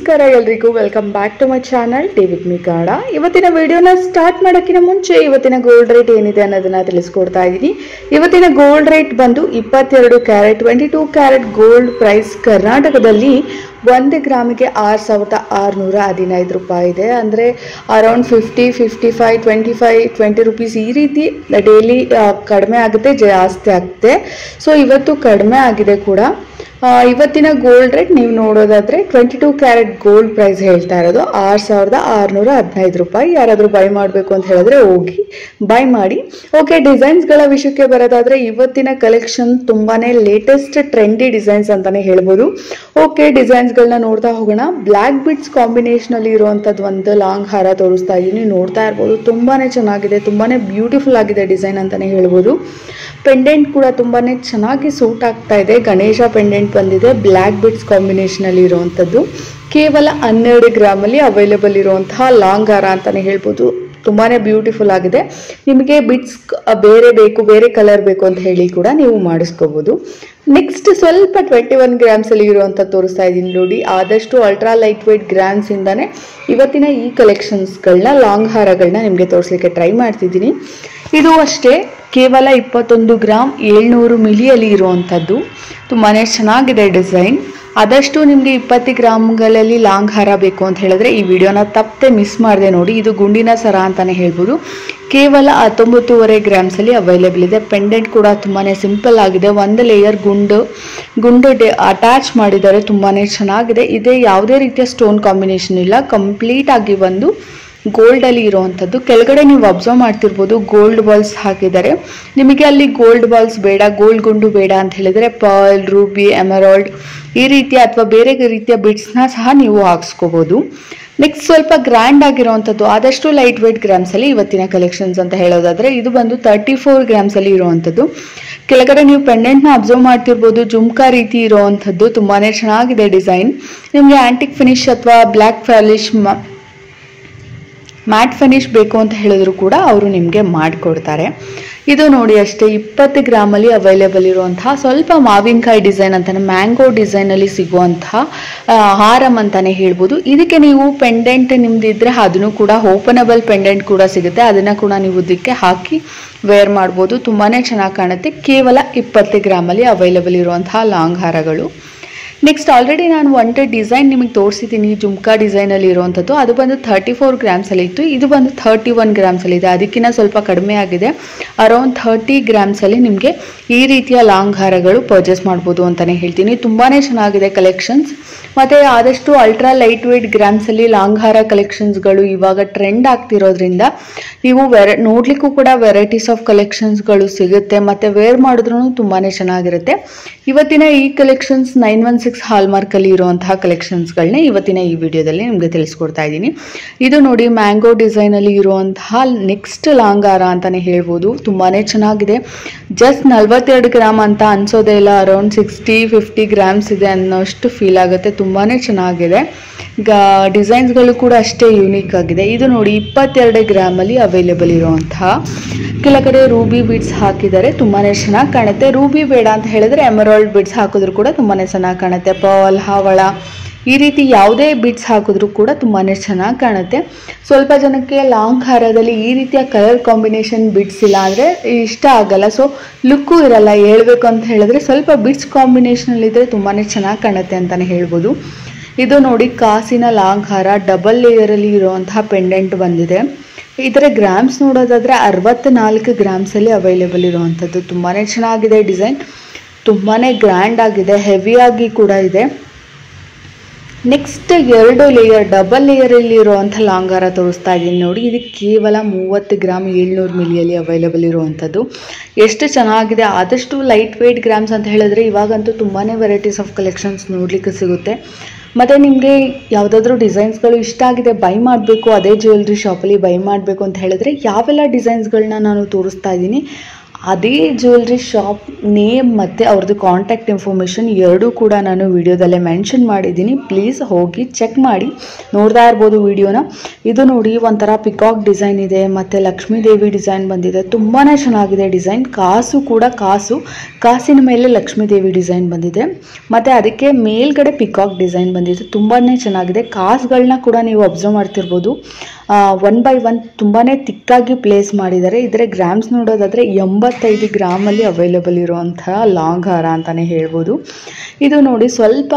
ನಮಸ್ಕಾರ ಎಲ್ರಿಗೂ welcome back to my channel David ಮಿಕಾಡ ಇವತ್ತಿನ ವಿಡಿಯೋನ ಸ್ಟಾರ್ಟ್ ಮಾಡೋಕ್ಕಿಂತ ಮುಂಚೆ ಇವತ್ತಿನ ಗೋಲ್ಡ್ ರೇಟ್ ಏನಿದೆ ಅನ್ನೋದನ್ನ ತಿಳಿಸ್ಕೊಡ್ತಾ ಇದ್ದೀನಿ ಇವತ್ತಿನ ಗೋಲ್ಡ್ ರೇಟ್ ಬಂದು ಇಪ್ಪತ್ತೆರಡು carat twenty two carat gold price ಕರ್ನಾಟಕದಲ್ಲಿ ಒಂದು ಗ್ರಾಮಿಗೆ ಆರು ಸಾವಿರದ ಆರುನೂರ ಹದಿನೈದು ರೂಪಾಯಿ ಇದೆ ಅಂದರೆ around fifty fifty five twenty five twenty rupees ಈ ರೀತಿ ಡೈಲಿ ಕಡಿಮೆ ಆಗುತ್ತೆ ಜಾಸ್ತಿ ಆಗುತ್ತೆ ಸೊ ಇವತ್ತು ಕಡಿಮೆ ಆಗಿದೆ ಕೂಡ ಆ, ಇವತ್ತಿನ ಗೋಲ್ಡ್ ರೇಟ್ ನೀವು ನೋಡೋದಾದ್ರೆ twenty two carat gold price ಹೇಳ್ತಾ ಇರೋದು ಆರು ಸಾವಿರದ ಆರುನೂರ ಹದಿನೈದು ರೂಪಾಯಿ ಯಾರಾದರೂ ಬೈ ಮಾಡಬೇಕು ಅಂತ ಹೇಳಿದ್ರೆ ಹೋಗಿ ಬೈ ಮಾಡಿ ಓಕೆ ಡಿಸೈನ್ಸ್ಗಳ ವಿಷಯಕ್ಕೆ ಬರೋದಾದ್ರೆ ಇವತ್ತಿನ ಕಲೆಕ್ಷನ್ ತುಂಬಾನೇ ಲೇಟೆಸ್ಟ್ ಟ್ರೆಂಡಿ ಡಿಸೈನ್ಸ್ ಅಂತಾನೆ ಹೇಳ್ಬೋದು ಓಕೆ ಡಿಸೈನ್ಸ್ಗಳನ್ನ ನೋಡ್ತಾ ಹೋಗೋಣ ಬ್ಲ್ಯಾಕ್ ಬಿಟ್ಸ್ ಕಾಂಬಿನೇಷನ್ ಅಲ್ಲಿ ಇರುವಂತದ್ದು ಒಂದು ಲಾಂಗ್ ಹಾರ ತೋರಿಸ್ತಾ ಇದ್ದೀನಿ ನೋಡ್ತಾ ಇರ್ಬೋದು ತುಂಬಾನೇ ಚೆನ್ನಾಗಿದೆ ತುಂಬಾನೇ ಬ್ಯೂಟಿಫುಲ್ ಆಗಿದೆ ಡಿಸೈನ್ ಅಂತಾನೆ ಹೇಳ್ಬೋದು ಪೆಂಡೆಂಟ್ ಕೂಡ ತುಂಬಾನೇ ಚೆನ್ನಾಗಿ ಸೂಟ್ ಆಗ್ತಾ ಇದೆ ಗಣೇಶ ಪೆಂಡೆಂಟ್ ಬಂದಿದೆ ಬ್ಲ್ಯಾಕ್ ಬಿಟ್ಸ್ ಕಾಂಬಿನೇಷನ್ ಅಲ್ಲಿ ಇರುವಂತದ್ದು ಕೇವಲ ಹನ್ನೆರಡು ಗ್ರಾಮ್ ಅಲ್ಲಿ ಅವೈಲೇಬಲ್ ಇರುವಂತಹ ಲಾಂಗ್ ಹಾರ ಅಂತಾನೆ ಹೇಳ್ಬೋದು ತುಂಬಾನೇ ಬ್ಯೂಟಿಫುಲ್ ಆಗಿದೆ ನಿಮಗೆ ಬಿಟ್ಸ್ ಬೇರೆ ಬೇಕು ಬೇರೆ ಕಲರ್ ಬೇಕು ಅಂತ ಹೇಳಿ ಕೂಡ ನೀವು ಮಾಡಿಸ್ಕೋಬಹುದು ನೆಕ್ಸ್ಟ್ ಸ್ವಲ್ಪ ಟ್ವೆಂಟಿ ಒನ್ ಗ್ರಾಮ್ಸ್ ಅಲ್ಲಿ ಇರುವಂತ ತೋರಿಸ್ತಾ ಇದ್ದೀನಿ ನೋಡಿ ಆದಷ್ಟು ಅಲ್ಟ್ರಾ ಲೈಟ್ ವೇಟ್ ಗ್ರಾಮ್ಸ್ ಇಂದಾನೆ ಇವತ್ತಿನ ಈ ಕಲೆಕ್ಷನ್ಸ್ಗಳನ್ನ ಲಾಂಗ್ ಹಾರಗಳನ್ನ ನಿಮಗೆ ತೋರಿಸ್ಲಿಕ್ಕೆ ಟ್ರೈ ಮಾಡ್ತಿದ್ದೀನಿ ಇದು ಅಷ್ಟೇ ಕೇವಲ ಇಪ್ಪತ್ತೊಂದು ಗ್ರಾಮ್ ಏಳ್ನೂರು ಮಿಲಿಯಲ್ಲಿ ಇರುವಂಥದ್ದು ತುಂಬಾ ಚೆನ್ನಾಗಿದೆ ಡಿಸೈನ್ ಆದಷ್ಟು ನಿಮಗೆ ಇಪ್ಪತ್ತು ಗ್ರಾಮ್ಗಳಲ್ಲಿ ಲಾಂಗ್ ಹಾರ ಬೇಕು ಅಂತ ಹೇಳಿದ್ರೆ ಈ ವಿಡಿಯೋನ ತಪ್ಪದೆ ಮಿಸ್ ಮಾಡಿದೆ ನೋಡಿ ಇದು ಗುಂಡಿನ ಸರ ಅಂತಾನೆ ಹೇಳ್ಬೋದು ಕೇವಲ ಹತ್ತೊಂಬತ್ತೂವರೆ ಗ್ರಾಮ್ಸಲ್ಲಿ ಅವೈಲೇಬಲ್ ಇದೆ ಪೆಂಡೆಂಟ್ ಕೂಡ ತುಂಬಾ ಸಿಂಪಲ್ ಆಗಿದೆ ಒಂದು ಲೇಯರ್ ಗುಂಡು ಗುಂಡು ಡೆ ಅಟ್ಯಾಚ್ ಮಾಡಿದ್ದಾರೆ ತುಂಬಾ ಚೆನ್ನಾಗಿದೆ ಇದೇ ಯಾವುದೇ ರೀತಿಯ ಸ್ಟೋನ್ ಕಾಂಬಿನೇಷನ್ ಇಲ್ಲ ಕಂಪ್ಲೀಟ್ ಆಗಿ ಒಂದು ಗೋಲ್ಡ್ ಅಲ್ಲಿ ಇರುವಂತದ್ದು ಕೆಳಗಡೆ ನೀವು ಅಬ್ಸರ್ವ್ ಮಾಡ್ತಿರ್ಬೋದು ಗೋಲ್ಡ್ ಬಾಲ್ಸ್ ಹಾಕಿದ್ದಾರೆ ನಿಮಗೆ ಅಲ್ಲಿ ಗೋಲ್ಡ್ ಬಾಲ್ಸ್ ಬೇಡ ಗೋಲ್ಡ್ ಗುಂಡು ಬೇಡ ಅಂತ ಹೇಳಿದ್ರೆ ಪರ್ಲ್ ರೂಬಿ ಎಮರಾಲ್ಡ್ ಈ ರೀತಿಯ ಅಥವಾ ಬೇರೆ ರೀತಿಯ ಬಿಟ್ಸ್ನ ಸಹ ನೀವು ಹಾಕ್ಸ್ಕೋಬಹುದು ನೆಕ್ಸ್ಟ್ ಸ್ವಲ್ಪ ಗ್ರ್ಯಾಂಡ್ ಆಗಿರುವಂಥದ್ದು ಆದಷ್ಟು ಲೈಟ್ ವೇಟ್ ಗ್ರಾಮ್ಸ್ ಅಲ್ಲಿ ಇವತ್ತಿನ ಕಲೆಕ್ಷನ್ಸ್ ಅಂತ ಹೇಳೋದಾದ್ರೆ ಇದು ಬಂದು ತರ್ಟಿ ಫೋರ್ ಗ್ರಾಮ್ಸ್ ಅಲ್ಲಿ ಇರುವಂಥದ್ದು ಕೆಳಗಡೆ ನೀವು ಪೆಂಡೆಂಟ್ ನ ಅಬ್ಸರ್ವ್ ಮಾಡ್ತಿರ್ಬೋದು ಜುಮ್ಕಾ ರೀತಿ ಇರುವಂಥದ್ದು ತುಂಬಾನೇ ಚೆನ್ನಾಗಿದೆ ಡಿಸೈನ್ ನಿಮಗೆ ಆಂಟಿಕ್ ಫಿನಿಶ್ ಅಥವಾ ಬ್ಲ್ಯಾಕ್ ಫ್ಯಾಲಿಶ್ ಮ್ಯಾಟ್ ಫಿನಿಶ್ ಬೇಕು ಅಂತ ಹೇಳಿದ್ರು ಕೂಡ ಅವರು ನಿಮಗೆ ಮಾಡಿಕೊಡ್ತಾರೆ ಇದು ನೋಡಿ ಅಷ್ಟೇ ಇಪ್ಪತ್ತು ಗ್ರಾಮಲ್ಲಿ ಅವೈಲೇಬಲ್ ಇರುವಂತಹ ಸ್ವಲ್ಪ ಮಾವಿನಕಾಯಿ ಡಿಸೈನ್ ಅಂತಾನೆ ಮ್ಯಾಂಗೋ ಡಿಸೈನಲ್ಲಿ ಸಿಗುವಂತಹ ಆ, ಹಾರಂ ಅಂತಾನೆ ಹೇಳ್ಬೋದು ಇದಕ್ಕೆ ನೀವು ಪೆಂಡೆಂಟ್ ನಿಮ್ದಿದ್ರೆ ಅದನ್ನು ಕೂಡ ಓಪನಬಲ್ ಪೆಂಡೆಂಟ್ ಕೂಡ ಸಿಗುತ್ತೆ ಅದನ್ನ ಕೂಡ ನೀವು ಇದಕ್ಕೆ ಹಾಕಿ ವೇರ್ ಮಾಡ್ಬೋದು ತುಂಬಾನೇ ಚೆನ್ನಾಗಿ ಕಾಣುತ್ತೆ ಕೇವಲ ಇಪ್ಪತ್ತು ಗ್ರಾಮಲ್ಲಿ ಅವೈಲೇಬಲ್ ಇರುವಂತಹ ಲಾಂಗ್ ಹಾರಗಳು ನೆಕ್ಸ್ಟ್ ಆಲ್ರೆಡಿ ನಾನು ಒಂಟೆ ಡಿಸೈನ್ ನಿಮಗೆ ತೋರಿಸಿದ್ದೀನಿ ಜುಮ್ಕಾ ಡಿಸೈನಲ್ಲಿ ಇರುವಂಥದ್ದು ಅದು ಬಂದು ತರ್ಟಿ ಫೋರ್ ಗ್ರಾಮ್ಸಲ್ಲಿ ಇತ್ತು ಇದು ಬಂದು ಥರ್ಟಿ ಒನ್ ಗ್ರಾಮ್ಸಲ್ಲಿ ಇದೆ ಅದಕ್ಕಿಂತ ಸ್ವಲ್ಪ ಕಡಿಮೆ ಆಗಿದೆ ಅರೌಂಡ್ ಥರ್ಟಿ ಗ್ರಾಮ್ಸಲ್ಲಿ ನಿಮಗೆ ಈ ರೀತಿಯ ಲಾಂಗ್ ಹಾರಗಳು ಪರ್ಚೇಸ್ ಮಾಡ್ಬೋದು ಅಂತಲೇ ಹೇಳ್ತೀನಿ ತುಂಬಾ ಚೆನ್ನಾಗಿದೆ ಕಲೆಕ್ಷನ್ಸ್ ಮತ್ತು ಆದಷ್ಟು ಅಲ್ಟ್ರಾ ಲೈಟ್ ವೇಟ್ ಗ್ರಾಮ್ಸಲ್ಲಿ ಲಾಂಗ್ ಹಾರ ಕಲೆಕ್ಷನ್ಸ್ಗಳು ಇವಾಗ ಟ್ರೆಂಡ್ ಆಗ್ತಿರೋದ್ರಿಂದ ನೀವು ವೆರ ನೋಡ್ಲಿಕ್ಕೂ ಕೂಡ ವೆರೈಟೀಸ್ ಆಫ್ ಕಲೆಕ್ಷನ್ಸ್ಗಳು ಸಿಗುತ್ತೆ ಮತ್ತು ವೇರ್ ಮಾಡಿದ್ರೂ ತುಂಬಾ ಚೆನ್ನಾಗಿರುತ್ತೆ ಇವತ್ತಿನ ಈ collections nine one six hallmark ಅಲ್ಲಿ ಇರುವಂತಹ ಕಲೆಕ್ಷನ್ಸ್ಗಳನ್ನ ಇವತ್ತಿನ ಈ ವಿಡಿಯೋದಲ್ಲಿ ನಿಮಗೆ ತಿಳಿಸ್ಕೊಡ್ತಾ ಇದ್ದೀನಿ ಇದು ನೋಡಿ ಮ್ಯಾಂಗೋ ಡಿಸೈನ್ ಅಲ್ಲಿ ಇರುವಂತಹ ನೆಕ್ಸ್ಟ್ ಲಾಂಗ್ ಹಾರ ಅಂತಾನೆ ಹೇಳ್ಬೋದು ತುಂಬಾನೇ ಚೆನ್ನಾಗಿದೆ ಜಸ್ಟ್ ನಲ್ವತ್ತೆರಡು ಗ್ರಾಮ್ ಅಂತ ಅನ್ಸೋದೇ ಇಲ್ಲ ಅರೌಂಡ್ ಸಿಕ್ಸ್ಟಿ ಫಿಫ್ಟಿ ಗ್ರಾಮ್ಸ್ ಇದೆ ಅನ್ನೋಷ್ಟು ಫೀಲ್ ಆಗುತ್ತೆ ತುಂಬಾನೇ ಚೆನ್ನಾಗಿದೆ ಗ ಡಿಸೈನ್ಸ್ಗಳು ಕೂಡ ಅಷ್ಟೇ ಯೂನಿಕ್ ಆಗಿದೆ ಇದು ನೋಡಿ ಇಪ್ಪತ್ತೆರಡು ಗ್ರಾಮಲ್ಲಿ ಅವೈಲೇಬಲ್ ಇರುವಂತಹ ಕೆಳಗಡೆ ರೂಬಿ ಬೀಡ್ಸ್ ಹಾಕಿದ್ದಾರೆ ತುಂಬಾನೇ ಚೆನ್ನಾಗಿ ಕಾಣುತ್ತೆ ರೂಬಿ ಬೇಡ ಅಂತ ಹೇಳಿದ್ರೆ ಎಮರಾಲ್ಡ್ ಬೀಡ್ಸ್ ಹಾಕಿದ್ರು ಕೂಡ ತುಂಬಾನೇ ಚೆನ್ನಾಗಿ ಕಾಣುತ್ತೆ ಪರ್ಲ್ ಹಾವಳ ಈ ರೀತಿ ಯಾವುದೇ ಬಿಟ್ಸ್ ಹಾಕಿದ್ರು ಕೂಡ ತುಂಬಾನೇ ಚೆನ್ನಾಗಿ ಕಾಣುತ್ತೆ ಸ್ವಲ್ಪ ಜನಕ್ಕೆ ಲಾಂಗ್ ಹಾರದಲ್ಲಿ ಈ ರೀತಿಯ ಕಲರ್ ಕಾಂಬಿನೇಷನ್ ಬಿಟ್ಸ್ ಇಲ್ಲ ಅಂದರೆ ಇಷ್ಟ ಆಗಲ್ಲ ಸೊ ಲುಕ್ಕು ಇರಲ್ಲ ಹೇಳ್ಬೇಕು ಅಂತ ಹೇಳಿದ್ರೆ ಸ್ವಲ್ಪ ಬಿಟ್ಸ್ ಕಾಂಬಿನೇಷನ್ ಇದ್ರೆ ತುಂಬಾನೇ ಚೆನ್ನಾಗಿ ಕಾಣುತ್ತೆ ಅಂತಾನೆ ಹೇಳ್ಬೋದು ಇದು ನೋಡಿ ಕಾಸಿನ ಲಾಂಗ್ ಹಾರ ಡಬಲ್ ಲೇಯರಲ್ಲಿ ಇರುವಂತಹ ಪೆಂಡೆಂಟ್ ಬಂದಿದೆ ಇದರ ಗ್ರಾಮ್ಸ್ ನೋಡೋದಾದ್ರೆ ಅರವತ್ನಾಲ್ಕು ಗ್ರಾಮ್ಸಲ್ಲಿ ಅವೈಲೇಬಲ್ ಇರುವಂಥದ್ದು ತುಂಬಾ ಚೆನ್ನಾಗಿದೆ ಡಿಸೈನ್ ತುಂಬಾ ಗ್ರ್ಯಾಂಡ್ ಆಗಿದೆ ಹೆವಿಯಾಗಿ ಕೂಡ ಇದೆ ನೆಕ್ಸ್ಟ್ ಎರಡು ಲೇಯರ್ ಡಬಲ್ ಲೇಯರಲ್ಲಿ ಇರುವಂಥ ಲಾಂಗ್ ಹಾರ ತೋರಿಸ್ತಾ ಇದ್ದೀನಿ ನೋಡಿ ಇದು ಕೇವಲ ಮೂವತ್ತು ಗ್ರಾಮ್ ಏಳ್ನೂರು ಮಿಲಿಯಲ್ಲಿ ಅವೈಲೇಬಲ್ ಇರುವಂಥದ್ದು ಎಷ್ಟು ಚೆನ್ನಾಗಿದೆ ಆದಷ್ಟು ಲೈಟ್ ವೇಟ್ ಗ್ರಾಮ್ಸ್ ಅಂತ ಹೇಳಿದ್ರೆ ಇವಾಗಂತೂ ತುಂಬಾ ವೆರೈಟೀಸ್ ಆಫ್ ಕಲೆಕ್ಷನ್ಸ್ ನೋಡಲಿಕ್ಕೆ ಸಿಗುತ್ತೆ ಮತ್ತು ನಿಮಗೆ ಯಾವುದಾದ್ರೂ ಡಿಸೈನ್ಸ್ಗಳು ಇಷ್ಟ ಆಗಿದೆ ಬೈ ಮಾಡಬೇಕು ಅದೇ ಜ್ಯುವೆಲ್ರಿ ಶಾಪಲ್ಲಿ ಬೈ ಮಾಡಬೇಕು ಅಂತ ಹೇಳಿದ್ರೆ ಯಾವೆಲ್ಲ ಡಿಸೈನ್ಸ್ಗಳನ್ನ ನಾನು ತೋರಿಸ್ತಾ ಇದ್ದೀನಿ ಅದೇ ಜ್ಯುವೆಲ್ರಿ ಶಾಪ್ ನೇಮ್ ಮತ್ತು ಅವ್ರದ್ದು ಕಾಂಟ್ಯಾಕ್ಟ್ ಇನ್ಫಾರ್ಮೇಷನ್ ಎರಡೂ ಕೂಡ ನಾನು ವಿಡಿಯೋದಲ್ಲೇ ಮೆನ್ಷನ್ ಮಾಡಿದ್ದೀನಿ ಪ್ಲೀಸ್ ಹೋಗಿ ಚೆಕ್ ಮಾಡಿ ನೋಡ್ತಾ ಇರ್ಬೋದು ವಿಡಿಯೋನ ಇದು ನೋಡಿ ಒಂಥರ ಪಿಕಾಕ್ ಡಿಸೈನ್ ಇದೆ ಮತ್ತು ಲಕ್ಷ್ಮೀ ದೇವಿ ಡಿಸೈನ್ ಬಂದಿದೆ ತುಂಬಾ ಚೆನ್ನಾಗಿದೆ ಡಿಸೈನ್ ಕಾಸು ಕೂಡ ಕಾಸು ಕಾಸಿನ ಮೇಲೆ ಲಕ್ಷ್ಮೀ ದೇವಿ ಡಿಸೈನ್ ಬಂದಿದೆ ಮತ್ತು ಅದಕ್ಕೆ ಮೇಲ್ಗಡೆ ಪಿಕಾಕ್ ಡಿಸೈನ್ ಬಂದಿದೆ ತುಂಬಾ ಚೆನ್ನಾಗಿದೆ ಕಾಸುಗಳನ್ನ ಕೂಡ ನೀವು ಅಬ್ಸರ್ವ್ ಮಾಡ್ತಿರ್ಬೋದು ಒನ್ ಬೈ ಒನ್ ತುಂಬಾ ತಿಕ್ಕಾಗಿ ಪ್ಲೇಸ್ ಮಾಡಿದ್ದಾರೆ ಇದರ ಗ್ರಾಮ್ಸ್ ನೋಡೋದಾದರೆ ಎಂಬತ್ತೈದು ಗ್ರಾಮಲ್ಲಿ ಅವೈಲೇಬಲ್ ಇರುವಂತಹ ಲಾಂಗ್ ಹಾರ ಅಂತಲೇ ಹೇಳ್ಬೋದು ಇದು ನೋಡಿ ಸ್ವಲ್ಪ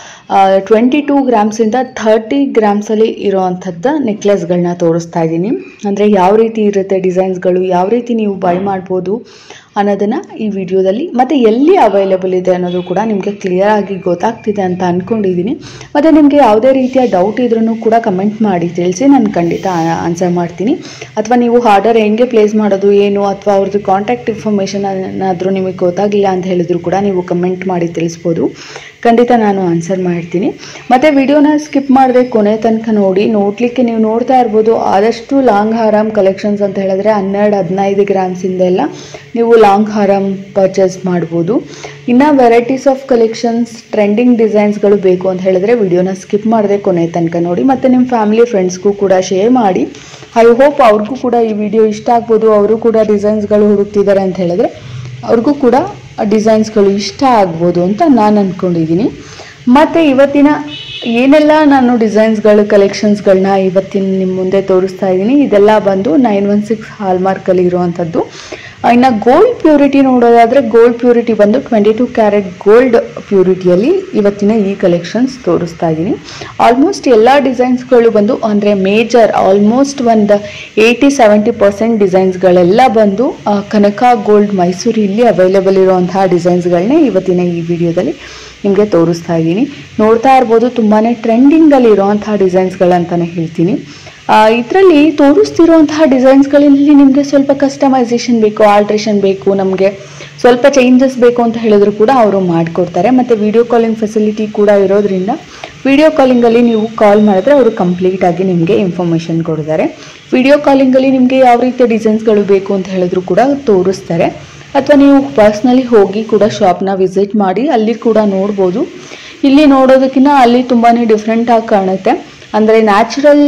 ಟ್ವೆಂಟಿ ಟೂ ಗ್ರಾಮ್ಸಿಂದ ಥರ್ಟಿ ಗ್ರಾಮ್ಸಲ್ಲಿ ಇರೋವಂಥದ್ದು ನೆಕ್ಲೆಸ್ಗಳನ್ನ ತೋರಿಸ್ತಾ ಇದ್ದೀನಿ ಅಂದರೆ ಯಾವ ರೀತಿ ಇರುತ್ತೆ ಡಿಸೈನ್ಸ್ಗಳು ಯಾವ ರೀತಿ ನೀವು ಬೈ ಮಾಡ್ಬೋದು ಅನ್ನೋದನ್ನು ಈ ವಿಡಿಯೋದಲ್ಲಿ ಮತ್ತು ಎಲ್ಲಿ ಅವೈಲೇಬಲ್ ಇದೆ ಅನ್ನೋದು ಕೂಡ ನಿಮಗೆ ಕ್ಲಿಯರ್ ಆಗಿ ಗೊತ್ತಾಗ್ತಿದೆ ಅಂತ ಅಂದ್ಕೊಂಡಿದ್ದೀನಿ ಮತ್ತು ನಿಮಗೆ ಯಾವುದೇ ರೀತಿಯ ಡೌಟ್ ಇದ್ರೂ ಕೂಡ ಕಮೆಂಟ್ ಮಾಡಿ ತಿಳಿಸಿ ನಾನು ಖಂಡಿತ ಆನ್ಸರ್ ಮಾಡ್ತೀನಿ ಅಥವಾ ನೀವು ಆರ್ಡರ್ ಹೆಂಗೆ ಪ್ಲೇಸ್ ಮಾಡೋದು ಏನು ಅಥವಾ ಅವ್ರದ್ದು ಕಾಂಟ್ಯಾಕ್ಟ್ ಇನ್ಫಾರ್ಮೇಷನ್ ಏನಾದರೂ ನಿಮಗೆ ಗೊತ್ತಾಗಿಲ್ಲ ಅಂತ ಹೇಳಿದ್ರು ಕೂಡ ನೀವು ಕಮೆಂಟ್ ಮಾಡಿ ತಿಳಿಸ್ಬೋದು ಖಂಡಿತ ನಾನು ಆನ್ಸರ್ ಮಾಡ್ತೀನಿ ಮತ್ತು ವಿಡಿಯೋನ ಸ್ಕಿಪ್ ಮಾಡದೆ ಕೊನೆ ತನಕ ನೋಡಿ ನೋಡಲಿಕ್ಕೆ ನೀವು ನೋಡ್ತಾ ಇರ್ಬೋದು ಆದಷ್ಟು ಲಾಂಗ್ ಹಾರಮ್ ಕಲೆಕ್ಷನ್ಸ್ ಅಂತ ಹೇಳಿದ್ರೆ ಹನ್ನೆರಡು ಹದಿನೈದು ಗ್ರಾಮ್ಸಿಂದೆಲ್ಲ ನೀವು ಲಾಂಗ್ ಹಾರಮ್ ಪರ್ಚೇಸ್ ಮಾಡ್ಬೋದು ಇನ್ನು ವೆರೈಟೀಸ್ ಆಫ್ ಕಲೆಕ್ಷನ್ಸ್ ಟ್ರೆಂಡಿಂಗ್ ಡಿಸೈನ್ಸ್ಗಳು ಬೇಕು ಅಂತ ಹೇಳಿದ್ರೆ ವಿಡಿಯೋನ ಸ್ಕಿಪ್ ಮಾಡದೆ ಕೊನೆ ತನಕ ನೋಡಿ ಮತ್ತು ನಿಮ್ಮ ಫ್ಯಾಮಿಲಿ ಫ್ರೆಂಡ್ಸ್ಗೂ ಕೂಡ ಶೇರ್ ಮಾಡಿ ಐ ಹೋಪ್ ಅವ್ರಿಗೂ ಕೂಡ ಈ ವಿಡಿಯೋ ಇಷ್ಟ ಆಗ್ಬೋದು ಅವರು ಕೂಡ ಡಿಸೈನ್ಸ್ಗಳು ಹುಡುಕ್ತಿದ್ದಾರೆ ಅಂತ ಹೇಳಿದ್ರೆ ಅವ್ರಿಗೂ ಕೂಡ ಡಿಸೈನ್ಸ್ಗಳು ಇಷ್ಟ ಆಗ್ಬೋದು ಅಂತ ನಾನು ಅಂದ್ಕೊಂಡಿದ್ದೀನಿ ಮತ್ತು ಇವತ್ತಿನ ಏನೆಲ್ಲ ನಾನು ಡಿಸೈನ್ಸ್ಗಳು ಕಲೆಕ್ಷನ್ಸ್ಗಳನ್ನ ಇವತ್ತಿನ ನಿಮ್ಮ ಮುಂದೆ ತೋರಿಸ್ತಾ ಇದ್ದೀನಿ ಇದೆಲ್ಲ ಬಂದು ನೈನ್ ಒನ್ ಸಿಕ್ಸ್ ಹಾಲ್ಮಾರ್ಕಲ್ಲಿ ಇರುವಂಥದ್ದು ಇನ್ನು ಗೋಲ್ಡ್ ಪ್ಯೂರಿಟಿ ನೋಡೋದಾದರೆ ಗೋಲ್ಡ್ ಪ್ಯೂರಿಟಿ ಬಂದು ಟ್ವೆಂಟಿ ಟು ಕ್ಯಾರೆಟ್ ಗೋಲ್ಡ್ ಪ್ಯೂರಿಟಿಯಲ್ಲಿ ಇವತ್ತಿನ ಈ ಕಲೆಕ್ಷನ್ಸ್ ತೋರಿಸ್ತಾ ಇದ್ದೀನಿ ಆಲ್ಮೋಸ್ಟ್ ಎಲ್ಲ ಡಿಸೈನ್ಸ್ಗಳು ಬಂದು ಅಂದರೆ ಮೇಜರ್ ಆಲ್ಮೋಸ್ಟ್ ಒಂದು ಏಯ್ಟಿ ಸೆವೆಂಟಿ ಪರ್ಸೆಂಟ್ ಡಿಸೈನ್ಸ್ಗಳೆಲ್ಲ ಬಂದು ಆ, ಕನಕ ಗೋಲ್ಡ್ ಮೈಸೂರು ಇಲ್ಲಿ ಅವೈಲೇಬಲ್ ಇರುವಂತಹ ಡಿಸೈನ್ಸ್ಗಳನ್ನೇ ಇವತ್ತಿನ ಈ ವಿಡಿಯೋದಲ್ಲಿ ನಿಮಗೆ ತೋರಿಸ್ತಾ ಇದ್ದೀನಿ ನೋಡ್ತಾ ಇರ್ಬೋದು ತುಂಬಾ ಟ್ರೆಂಡಿಂಗಲ್ಲಿ ಇರೋವಂತಹ ಡಿಸೈನ್ಸ್ಗಳಂತಲೇ ಹೇಳ್ತೀನಿ ಇದರಲ್ಲಿ ತೋರಿಸ್ತಿರುವಂತಹ ಡಿಸೈನ್ಸ್ಗಳಲ್ಲಿ ನಿಮಗೆ ಸ್ವಲ್ಪ ಕಸ್ಟಮೈಸೇಷನ್ ಬೇಕು ಆಲ್ಟ್ರೇಷನ್ ಬೇಕು ನಮಗೆ ಸ್ವಲ್ಪ ಚೇಂಜಸ್ ಬೇಕು ಅಂತ ಹೇಳಿದ್ರು ಕೂಡ ಅವರು ಮಾಡಿಕೊಡ್ತಾರೆ ಮತ್ತು ವಿಡಿಯೋ ಕಾಲಿಂಗ್ ಫೆಸಿಲಿಟಿ ಕೂಡ ಇರೋದ್ರಿಂದ ವಿಡಿಯೋ ಕಾಲಿಂಗಲ್ಲಿ ನೀವು ಕಾಲ್ ಮಾಡಿದ್ರೆ ಅವರು ಕಂಪ್ಲೀಟಾಗಿ ನಿಮಗೆ ಇನ್ಫಾರ್ಮೇಷನ್ ಕೊಡ್ತಾರೆ ವಿಡಿಯೋ ಕಾಲಿಂಗಲ್ಲಿ ನಿಮಗೆ ಯಾವ ರೀತಿಯ ಡಿಸೈನ್ಸ್ಗಳು ಬೇಕು ಅಂತ ಹೇಳಿದ್ರು ಕೂಡ ತೋರಿಸ್ತಾರೆ ಅಥವಾ ನೀವು ಪರ್ಸ್ನಲಿ ಹೋಗಿ ಕೂಡ ಶಾಪ್ನ ವಿಸಿಟ್ ಮಾಡಿ ಅಲ್ಲಿ ಕೂಡ ನೋಡ್ಬೋದು ಇಲ್ಲಿ ನೋಡೋದಕ್ಕಿಂತ ಅಲ್ಲಿ ತುಂಬಾ ಡಿಫ್ರೆಂಟಾಗಿ ಕಾಣುತ್ತೆ ಅಂದರೆ ನ್ಯಾಚುರಲ್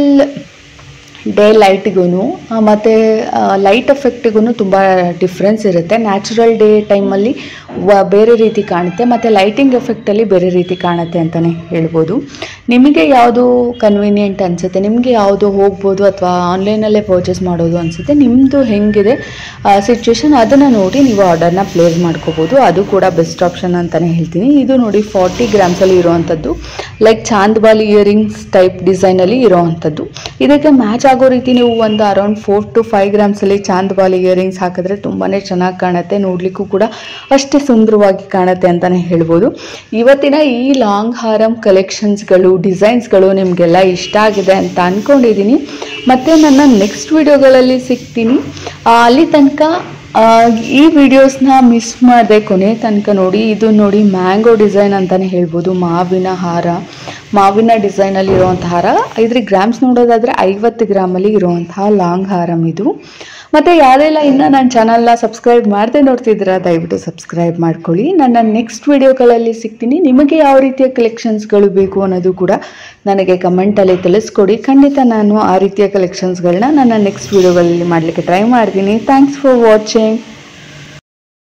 ಡೇ ಲೈಟ್ಗೂ ಮತ್ತು ಲೈಟ್ ಎಫೆಕ್ಟಿಗೂ ತುಂಬ ಡಿಫ್ರೆನ್ಸ್ ಇರುತ್ತೆ ನ್ಯಾಚುರಲ್ ಡೇ ಟೈಮಲ್ಲಿ ಬೇರೆ ರೀತಿ ಕಾಣುತ್ತೆ ಮತ್ತು ಲೈಟಿಂಗ್ ಎಫೆಕ್ಟಲ್ಲಿ ಬೇರೆ ರೀತಿ ಕಾಣುತ್ತೆ ಅಂತಲೇ ಹೇಳ್ಬೋದು ನಿಮಗೆ ಯಾವುದು ಕನ್ವೀನಿಯೆಂಟ್ ಅನಿಸುತ್ತೆ ನಿಮಗೆ ಯಾವುದು ಹೋಗ್ಬೋದು ಅಥವಾ ಆನ್ಲೈನಲ್ಲೇ ಪರ್ಚೇಸ್ ಮಾಡೋದು ಅನಿಸುತ್ತೆ ನಿಮ್ಮದು ಹೆಂಗಿದೆ ಸಿಚುವೇಶನ್ ಅದನ್ನು ನೋಡಿ ನೀವು ಆರ್ಡರ್ನ ಪ್ಲೇಸ್ ಮಾಡ್ಕೋಬೋದು ಅದು ಕೂಡ ಬೆಸ್ಟ್ ಆಪ್ಷನ್ ಅಂತಲೇ ಹೇಳ್ತೀನಿ ಇದು ನೋಡಿ ಫಾರ್ಟಿ ಗ್ರಾಮ್ಸಲ್ಲಿ ಇರುವಂಥದ್ದು ಲೈಕ್ ಚಾಂದ್ಬಾಲಿ ಇಯರಿಂಗ್ಸ್ ಟೈಪ್ ಡಿಸೈನಲ್ಲಿ ಇರೋವಂಥದ್ದು ಇದಕ್ಕೆ ಮ್ಯಾಚ್ ಆಗೋ ರೀತಿ ನೀವು ಒಂದು ಅರೌಂಡ್ ಫೋರ್ ಟು ಫೈವ್ ಗ್ರಾಮ್ಸಲ್ಲಿ ಚಾಂದ್ಬಾಲಿ ಇಯರಿಂಗ್ಸ್ ಹಾಕಿದ್ರೆ ತುಂಬಾ ಚೆನ್ನಾಗಿ ಕಾಣುತ್ತೆ ನೋಡಲಿಕ್ಕೂ ಕೂಡ ಅಷ್ಟೇ ಸುಂದರವಾಗಿ ಕಾಣುತ್ತೆ ಅಂತಲೇ ಹೇಳ್ಬೋದು ಇವತ್ತಿನ ಈ ಲಾಂಗ್ ಹಾರಮ್ ಕಲೆಕ್ಷನ್ಸ್ಗಳು ಡಿಸೈನ್ಸ್ಗಳು ನಿಮಗೆಲ್ಲ ಇಷ್ಟ ಆಗಿದೆ ಅಂತ ಅಂದ್ಕೊಂಡಿದ್ದೀನಿ ಮತ್ತು ನನ್ನ ನೆಕ್ಸ್ಟ್ ವಿಡಿಯೋಗಳಲ್ಲಿ ಸಿಗ್ತೀನಿ ಆ, ಅಲ್ಲಿ ತನಕ ಆ, ಈ ವಿಡಿಯೋಸ್ನ ಮಿಸ್ ಮಾಡದೆ ಕೊನೆ ತನಕ ನೋಡಿ ಇದು ನೋಡಿ ಮ್ಯಾಂಗೋ ಡಿಸೈನ್ ಅಂತಲೇ ಹೇಳ್ಬೋದು ಮಾವಿನ ಹಾರ ಮಾವಿನ ಡಿಸೈನಲ್ಲಿ ಇರುವಂತಹ ಹಾರ ಇದ್ರ ಗ್ರಾಮ್ಸ್ ನೋಡೋದಾದರೆ ಐವತ್ತು ಗ್ರಾಮಲ್ಲಿ ಇರುವಂತಹ ಲಾಂಗ್ ಹಾರಮ್ ಇದು ಮತ್ತು ಯಾರೆಲ್ಲ ಇನ್ನೂ ನನ್ನ ಚಾನಲ್ನ ಸಬ್ಸ್ಕ್ರೈಬ್ ಮಾಡದೆ ನೋಡ್ತಿದ್ದೀರಾ ದಯವಿಟ್ಟು ಸಬ್ಸ್ಕ್ರೈಬ್ ಮಾಡ್ಕೊಳ್ಳಿ ನನ್ನ ನೆಕ್ಸ್ಟ್ ವಿಡಿಯೋಗಳಲ್ಲಿ ಸಿಗ್ತೀನಿ ನಿಮಗೆ ಯಾವ ರೀತಿಯ ಕಲೆಕ್ಷನ್ಸ್ಗಳು ಬೇಕು ಅನ್ನೋದು ಕೂಡ ನನಗೆ ಕಮೆಂಟಲ್ಲಿ ತಿಳಿಸ್ಕೊಡಿ ಖಂಡಿತ ನಾನು ಆ ರೀತಿಯ ಕಲೆಕ್ಷನ್ಸ್ಗಳನ್ನ ನನ್ನ ನೆಕ್ಸ್ಟ್ ವಿಡಿಯೋಗಳಲ್ಲಿ ಮಾಡಲಿಕ್ಕೆ ಟ್ರೈ ಮಾಡ್ತೀನಿ ಥ್ಯಾಂಕ್ಸ್ ಫಾರ್ ವಾಚಿಂಗ್